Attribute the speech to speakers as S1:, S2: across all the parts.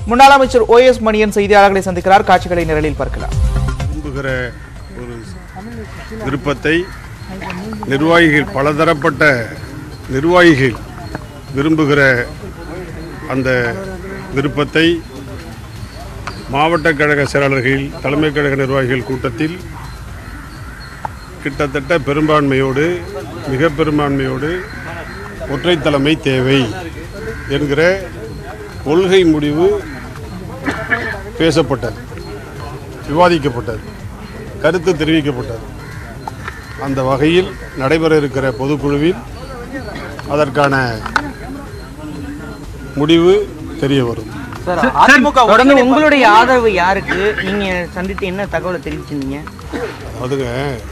S1: முன்னாள் அமைச்சர் ஓ எஸ் மணியன் செய்தியாளர்களை சந்திக்கிறார் காட்சிகளை நிரலில் பார்க்கலாம்
S2: விரும்புகிற ஒரு விருப்பத்தை நிர்வாகிகள் பலதரப்பட்ட நிர்வாகிகள் விரும்புகிற அந்த விருப்பத்தை மாவட்ட கழக செயலாளர்கள் தலைமை கழக நிர்வாகிகள் கூட்டத்தில் கிட்டத்தட்ட பெரும்பான்மையோடு மிக பெரும்பான்மையோடு ஒற்றை தலைமை தேவை என்கிற கொள்கை முடிவு பேசப்பட்டது விவாதிக்கப்பட்டது கருத்து தெரிவிக்கப்பட்டது அந்த வகையில் நடைபெற இருக்கிற பொதுக்குழுவில் அதற்கான முடிவு தெரிய வரும்
S3: சார் அதிமுக தொடர்ந்து உங்களுடைய ஆதரவு யாருக்கு நீங்க சந்தித்து என்ன தகவலை தெரிவிச்சிருந்தீங்க
S2: அதுங்க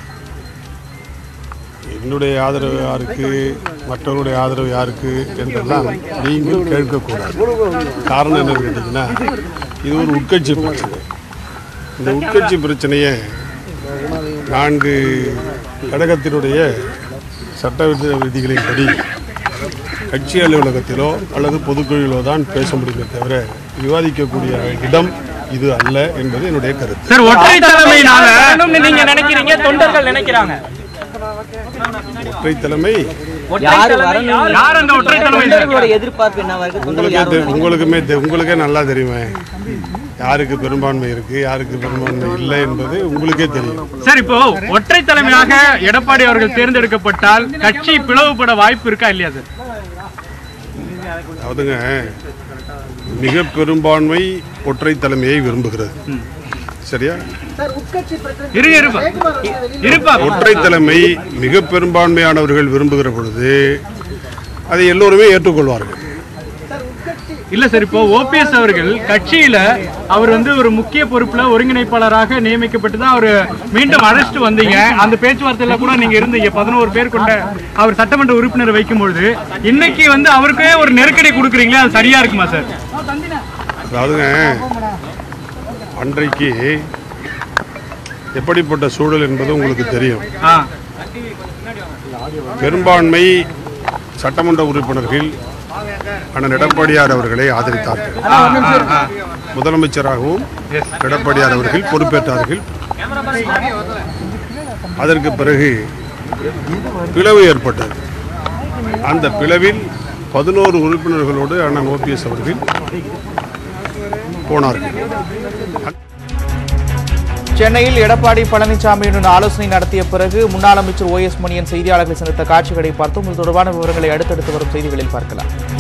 S2: என்னுடைய ஆதரவு யாருக்கு மற்றவருடைய ஆதரவு யாருக்கு என்றெல்லாம் நீங்கள் கேட்கக்கூடாது காரணம் என்னன்னு கேட்டிங்கன்னா இது ஒரு உட்கட்சி பிரச்சனை இந்த உட்கட்சி பிரச்சனையை நான்கு கடகத்தினுடைய சட்ட விதி- விதிகளின்படி கட்சி அலுவலகத்திலோ அல்லது பொதுக்குழுவிலோ தான் பேச முடியுமே தவிர விவாதிக்கக்கூடிய இடம் இது அல்ல என்பது என்னுடைய கருத்து
S4: சார் ஒற்றை தலைமையினால
S5: வரணும்னு நீங்க நினைக்கிறீங்க தொண்டர்கள் நினைக்கிறாங்க
S2: ஒற்றை தலைமை
S3: யார் வரணும்
S4: யார் அந்த ஒற்றை தலைமை சார்?
S3: தொண்டர்களோட எதிர்பார்ப்பு என்னவா இருக்கு தொண்டர்கள்
S2: உங்களுக்கே
S3: யார்
S2: தெ-
S3: வரணும்?
S2: உங்களுக்குமே தெ- உங்களுக்கே நல்லா தெரியுமே யாருக்கு பெரும்பான்மை இருக்கு யாருக்கு பெரும்பான்மை இல்லை என்பது உங்களுக்கே தெரியும்
S4: சார் இப்போ ஒற்றை தலைமையாக எடப்பாடி அவர்கள் தேர்ந்தெடுக்கப்பட்டால் கட்சி பிளவுபட வாய்ப்பு இருக்கா இல்லையா சார்
S2: அதாவதுங்க மிக பெரும்பான்மை ஒற்றை தலைமையை விரும்புகிறது சரியா
S4: இருங்க இருப்பா இருப்பா
S2: ஒற்றை தலைமை மிக பெரும்பான்மையானவர்கள் விரும்புகிற பொழுது அதை எல்லோருமே ஏற்றுக்கொள்வார்கள்
S4: இல்ல சார் இப்போ ஓபிஎஸ் அவர்கள் கட்சியில அவர் வந்து ஒரு முக்கிய பொறுப்புல ஒருங்கிணைப்பாளராக நியமிக்கப்பட்டு தான் அவர் மீண்டும் அழைச்சிட்டு வந்தீங்க அந்த பேச்சுவார்த்தையில கூட நீங்க இருந்தீங்க பதினோரு பேர் கொண்ட அவர் சட்டமன்ற உறுப்பினர் வைக்கும்பொழுது இன்னைக்கு வந்து அவருக்கே ஒரு நெருக்கடி கொடுக்குறீங்களே அது சரியா இருக்குமா சார்
S2: அதாவதுங்க அன்றைக்கு எப்படிப்பட்ட சூழல் என்பது உங்களுக்கு தெரியும்
S4: ஆ
S2: பெரும்பான்மை சட்டமன்ற உறுப்பினர்கள் அண்ணன் எடப்பாடியார் அவர்களை ஆதரித்தார்கள் முதலமைச்சராகவும் எடப்பாடியார் அவர்கள் பொறுப்பேற்றார்கள் அதற்கு பிறகு பிளவு ஏற்பட்டது அந்த பிளவில் பதினோரு உறுப்பினர்களோடு அண்ணன் ஓபிஎஸ் அவர்கள் போனார்கள்
S1: சென்னையில் எடப்பாடி பழனிசாமியுடன் ஆலோசனை நடத்திய பிறகு முன்னாள் அமைச்சர் ஓ எஸ் மணியன் செய்தியாளர்களை சந்தித்த காட்சிகளை பார்த்தோம் இது தொடர்பான விவரங்களை அடுத்தடுத்து வரும் செய்திகளில் பார்க்கலாம்